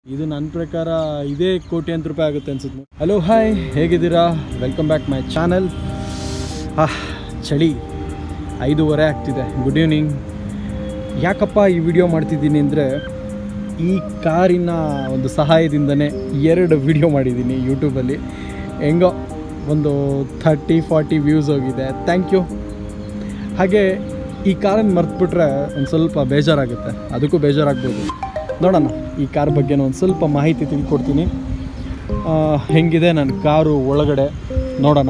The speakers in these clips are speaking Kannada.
ಇದು ನನ್ನ ಪ್ರಕಾರ ಇದೇ ಕೋಟ್ಯಾಂತರ ರೂಪಾಯಿ ಆಗುತ್ತೆ ಅನ್ಸುತ್ತೆ ಹಲೋ ಹಾಯ್ ಹೇಗಿದ್ದೀರಾ ವೆಲ್ಕಮ್ ಬ್ಯಾಕ್ ಮೈ ಚಾನಲ್ ಹಾ ಚಳಿ ಐದೂವರೆ ಆಗ್ತಿದೆ ಗುಡ್ ಈವ್ನಿಂಗ್ ಯಾಕಪ್ಪ ಈ ವಿಡಿಯೋ ಮಾಡ್ತಿದ್ದೀನಿ ಅಂದರೆ ಈ ಕಾರಿನ ಒಂದು ಸಹಾಯದಿಂದನೇ ಎರಡು ವಿಡಿಯೋ ಮಾಡಿದ್ದೀನಿ ಯೂಟ್ಯೂಬಲ್ಲಿ ಹೆಂಗೋ ಒಂದು ಥರ್ಟಿ ಫಾರ್ಟಿ ವ್ಯೂಸ್ ಹೋಗಿದೆ ಥ್ಯಾಂಕ್ ಯು ಹಾಗೆ ಈ ಕಾರನ್ನು ಮರ್ತ್ಬಿಟ್ರೆ ಒಂದು ಸ್ವಲ್ಪ ಬೇಜಾರಾಗುತ್ತೆ ಅದಕ್ಕೂ ಬೇಜಾರಾಗ್ಬೋದು ನೋಡೋಣ ಈ ಕಾರ್ ಬಗ್ಗೆ ಒಂದು ಸ್ವಲ್ಪ ಮಾಹಿತಿ ತಿಳ್ಕೊಡ್ತೀನಿ ಆ, ಹೆಂಗಿದೆ ನನ್ನ ಕಾರು ಒಳಗಡೆ ನೋಡೋಣ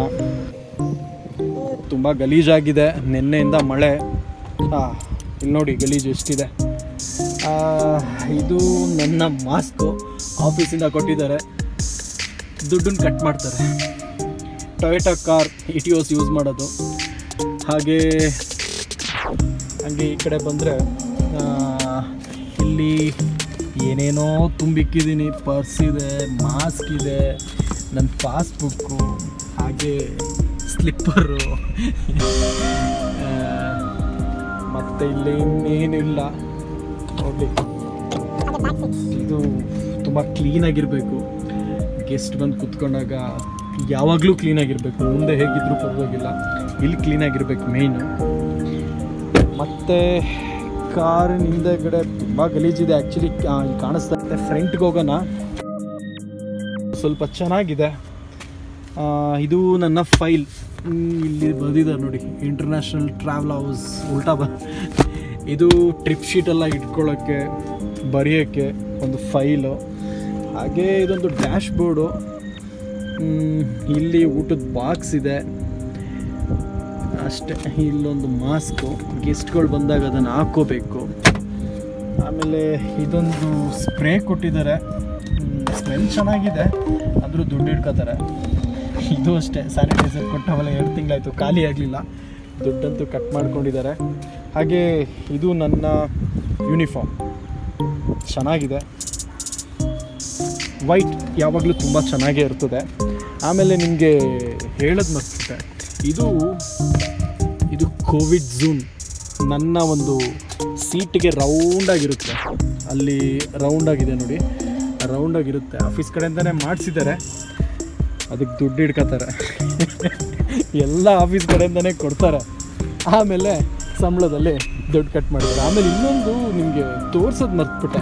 ತುಂಬ ಗಲೀಜಾಗಿದೆ ನಿನ್ನೆಯಿಂದ ಮಳೆ ಆ, ಇಲ್ಲಿ ನೋಡಿ ಗಲೀಜು ಎಷ್ಟಿದೆ ಆ, ಇದು ನನ್ನ ಮಾಸ್ಕು ಆಫೀಸಿಂದ ಕೊಟ್ಟಿದ್ದಾರೆ ದುಡ್ಡನ್ನು ಕಟ್ ಮಾಡ್ತಾರೆ ಟೊಯೋಟಾ ಕಾರ್ ಇಟಿಯೋಸ್ ಯೂಸ್ ಮಾಡೋದು ಹಾಗೆ ಹಾಗೆ ಈ ಕಡೆ ಬಂದರೆ ಇಲ್ಲಿ ಏನೇನೋ ತುಂಬಿಕ್ಕಿದ್ದೀನಿ ಪರ್ಸ್ ಇದೆ ಮಾಸ್ಕ್ ಇದೆ ನನ್ನ ಪಾಸ್ಬುಕ್ಕು ಹಾಗೆ ಸ್ಲಿಪ್ಪರು ಮತ್ತು ಇಲ್ಲಿ ಇನ್ನೇನಿಲ್ಲ ನೋಡಿ ಇದು ತುಂಬ ಕ್ಲೀನಾಗಿರಬೇಕು ಗೆಸ್ಟ್ ಬಂದು ಕುತ್ಕೊಂಡಾಗ ಯಾವಾಗಲೂ ಕ್ಲೀನಾಗಿರಬೇಕು ಮುಂದೆ ಹೇಗಿದ್ರೂ ಪರವಾಗಿಲ್ಲ ಇಲ್ಲಿ ಕ್ಲೀನಾಗಿರ್ಬೇಕು ಮೇಯ್ನು ಮತ್ತು ಕಾರಿನ ಹಿಂದೆಗಡೆ ತುಂಬ ಗಲೀಜಿದೆ ಆ್ಯಕ್ಚುಲಿ ಇಲ್ಲಿ ಕಾಣಿಸ್ತಾ ಇದೆ ಫ್ರಂಟ್ಗೆ ಹೋಗೋಣ ಸ್ವಲ್ಪ ಚೆನ್ನಾಗಿದೆ ಆ, ಇದು ನನ್ನ ಫೈಲ್ ಇಲ್ಲಿ ಬಂದಿದ್ದಾರೆ ನೋಡಿ ಇಂಟರ್ನ್ಯಾಷನಲ್ ಟ್ರಾವೆಲ್ ಹೌಸ್ ಉಲ್ಟಾ ಬ ಇದು ಟ್ರಿಪ್ ಶೀಟೆಲ್ಲ ಇಟ್ಕೊಳ್ಳೋಕ್ಕೆ ಬರೆಯೋಕ್ಕೆ ಒಂದು ಫೈಲು ಹಾಗೆ ಇದೊಂದು ಡ್ಯಾಶ್ ಬೋರ್ಡು ಇಲ್ಲಿ ಊಟದ ಬಾಕ್ಸ್ ಇದೆ ಅಷ್ಟೇ ಇಲ್ಲೊಂದು ಮಾಸ್ಕು ಗೆಸ್ಟ್ಗಳು ಬಂದಾಗ ಅದನ್ನು ಹಾಕ್ಕೋಬೇಕು ಆಮೇಲೆ ಇದೊಂದು ಸ್ಪ್ರೇ ಕೊಟ್ಟಿದ್ದಾರೆ ಸ್ಮೆಲ್ ಚೆನ್ನಾಗಿದೆ ಅಂದರೂ ದುಡ್ಡು ಇಟ್ಕೋತಾರೆ ಇದು ಅಷ್ಟೇ ಸ್ಯಾನಿಟೈಸರ್ ಕೊಟ್ಟು ಆಮೇಲೆ ಎರಡು ತಿಂಗಳಾಯಿತು ಖಾಲಿ ಆಗಲಿಲ್ಲ ದುಡ್ಡಂತೂ ಕಟ್ ಮಾಡ್ಕೊಂಡಿದ್ದಾರೆ ಹಾಗೆ ಇದು ನನ್ನ ಯೂನಿಫಾರ್ಮ್ ಚೆನ್ನಾಗಿದೆ ವೈಟ್ ಯಾವಾಗಲೂ ತುಂಬ ಚೆನ್ನಾಗೇ ಇರ್ತದೆ ಆಮೇಲೆ ನಿಮಗೆ ಹೇಳೋದು ಮರ್ತಿದ್ದೆ ಇದು ಇದು ಕೋವಿಡ್ ಝೂನ್ ನನ್ನ ಒಂದು ಸೀಟಿಗೆ ರೌಂಡಾಗಿರುತ್ತೆ ಅಲ್ಲಿ ರೌಂಡಾಗಿದೆ ನೋಡಿ ರೌಂಡಾಗಿರುತ್ತೆ ಆಫೀಸ್ ಕಡೆಯಿಂದನೇ ಮಾಡಿಸಿದ್ದಾರೆ ಅದಕ್ಕೆ ದುಡ್ಡು ಹಿಡ್ಕೋತಾರೆ ಎಲ್ಲ ಆಫೀಸ್ ಕಡೆಯಿಂದನೇ ಕೊಡ್ತಾರೆ ಆಮೇಲೆ ಸಂಬಳದಲ್ಲಿ ದುಡ್ಡು ಕಟ್ ಮಾಡ್ತಾರೆ ಆಮೇಲೆ ಇನ್ನೊಂದು ನಿಮಗೆ ತೋರ್ಸೋದು ಮರ್ತ್ಬಿಟ್ಟೆ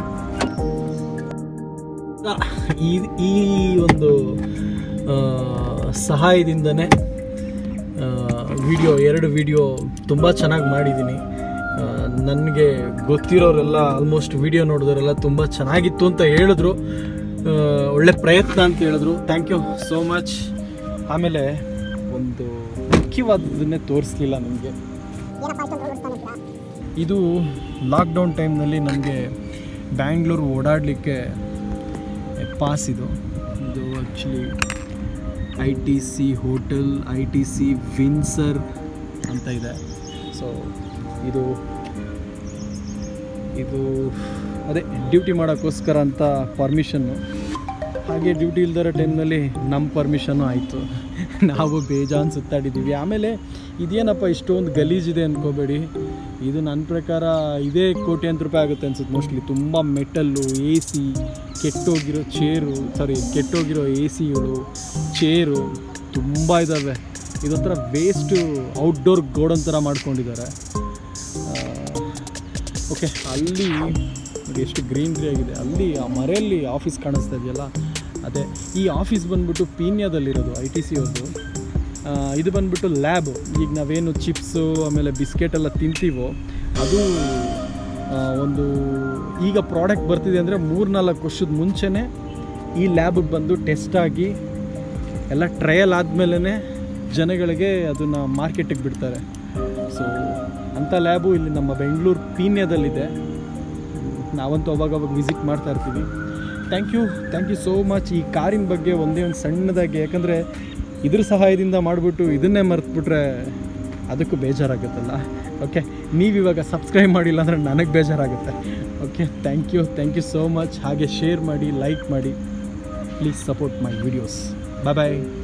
ಈ ಈ ಒಂದು ಆ, ಸಹಾಯದಿಂದನೇ ವಿಡಿಯೋ ಎರಡು ವಿಡಿಯೋ ತುಂಬ ಚೆನ್ನಾಗಿ ಮಾಡಿದ್ದೀನಿ ನನಗೆ ಗೊತ್ತಿರೋರೆಲ್ಲ ಆಲ್ಮೋಸ್ಟ್ ವಿಡಿಯೋ ನೋಡಿದವರೆಲ್ಲ ತುಂಬ ಚೆನ್ನಾಗಿತ್ತು ಅಂತ ಹೇಳಿದ್ರು ಆ, ಒಳ್ಳೆ ಪ್ರಯತ್ನ ಅಂತ ಹೇಳಿದ್ರು ಥ್ಯಾಂಕ್ ಯು ಸೋ ಮಚ್ ಆಮೇಲೆ ಒಂದು ಮುಖ್ಯವಾದದನ್ನೇ ತೋರಿಸ್ಲಿಲ್ಲ ನಿಮಗೆ ಇದು ಲಾಕ್ಡೌನ್ ಟೈಮ್ನಲ್ಲಿ ನಮಗೆ ಬ್ಯಾಂಗ್ಳೂರು ಓಡಾಡಲಿಕ್ಕೆ ಪಾಸ್ ಇದು ಇದು actually I T C hotel I T C Windsor ಅಂತ ಇದೆ ಸೊ ಇದು ಇದು ಅದೇ ಡ್ಯೂಟಿ ಮಾಡೋಕ್ಕೋಸ್ಕರ ಅಂತ ಪರ್ಮಿಷನ್ನು ಹಾಗೆ ಡ್ಯೂಟಿ ಇಲ್ದಿರೋ ಟೈಮ್ನಲ್ಲಿ ನಮ್ಮ ಪರ್ಮಿಷನ್ನು ಆಯಿತು ನಾವು ಬೇಜಾನ್ ಸುತ್ತಾಡಿದ್ದೀವಿ ಆಮೇಲೆ ಇದೇನಪ್ಪ ಇಷ್ಟೊಂದು ಗಲೀಜಿದೆ ಅಂದ್ಕೋಬೇಡಿ ಇದು ನನ್ನ ಪ್ರಕಾರ ಇದೇ ಕೋಟ್ಯಾಂತರ ರೂಪಾಯಿ ಆಗುತ್ತೆ ಅನ್ಸುತ್ತೆ ಮೋಸ್ಟ್ಲಿ ತುಂಬ ಮೆಟಲ್ಲು ಎ ಸಿ ಕೆಟ್ಟೋಗಿರೋ ಚೇರು ಸಾರಿ ಕೆಟ್ಟೋಗಿರೋ ಎ ಸಿಗಳು ಚೇರು ತುಂಬ ಇದ್ದಾವೆ ಇದೊಂಥರ ವೇಸ್ಟು ಔಟ್ಡೋರ್ ಗೋಡನ್ ಥರ ಮಾಡ್ಕೊಂಡಿದ್ದಾರೆ ಓಕೆ ಅಲ್ಲಿ ನೋಡಿ ಎಷ್ಟು ಗ್ರೀನ್ರಿ ಆಗಿದೆ ಅಲ್ಲಿ ಆ ಮರೆಯಲ್ಲಿ ಆಫೀಸ್ ಕಾಣಿಸ್ತಾ ಇದೆಯಲ್ಲ ಅದೇ ಈ ಆಫೀಸ್ ಬಂದ್ಬಿಟ್ಟು ಪೀನ್ಯಾದಲ್ಲಿರೋದು ಐ ಟಿ ಸಿ ಅವ್ರದ್ದು ಇದು ಬಂದ್ಬಿಟ್ಟು ಲ್ಯಾಬ್ ಈಗ ನಾವೇನು ಚಿಪ್ಸು ಆಮೇಲೆ ಬಿಸ್ಕೆಟ್ ಎಲ್ಲ ತಿಂತೀವೋ ಅದು ಆ, ಒಂದು ಈಗ ಪ್ರಾಡಕ್ಟ್ ಬರ್ತಿದೆ ಅಂದರೆ ಮೂರ್ನಾಲ್ಕು ವರ್ಷದ ಮುಂಚೆನೇ ಈ ಲ್ಯಾಬಿಗೆ ಬಂದು ಟೆಸ್ಟ್ ಆಗಿ ಎಲ್ಲ ಟ್ರಯಲ್ ಆದಮೇಲೆ ಜನಗಳಿಗೆ ಅದನ್ನು ಮಾರ್ಕೆಟಿಗೆ ಬಿಡ್ತಾರೆ ಸೊ ಅಂಥ ಲ್ಯಾಬು ಇಲ್ಲಿ ನಮ್ಮ ಬೆಂಗಳೂರು ಪೀನ್ಯದಲ್ಲಿದೆ ನಾವಂತೂ ಅವಾಗ ಅವಾಗ ವಿಸಿಟ್ ಮಾಡ್ತಾ ಇರ್ತೀವಿ thank you thank you so much ಈ ಕಾರಿನ ಬಗ್ಗೆ ಒಂದೇ ಒಂದು ಸಣ್ಣದಾಗಿ ಯಾಕಂದರೆ ಇದ್ರ ಸಹಾಯದಿಂದ ಮಾಡಿಬಿಟ್ಟು ಇದನ್ನೇ ಮರೆತುಬಿಟ್ರೆ ಅದಕ್ಕೂ ಬೇಜಾರಾಗುತ್ತಲ್ಲ ಓಕೆ ನೀವಿವಾಗ ಸಬ್ಸ್ಕ್ರೈಬ್ ಮಾಡಿಲ್ಲ ಅಂದರೆ ನನಗೆ ಬೇಜಾರಾಗುತ್ತೆ okay thank you thank you so much ಹಾಗೆ ಶೇರ್ ಮಾಡಿ ಲೈಕ್ ಮಾಡಿ please support my videos bye bye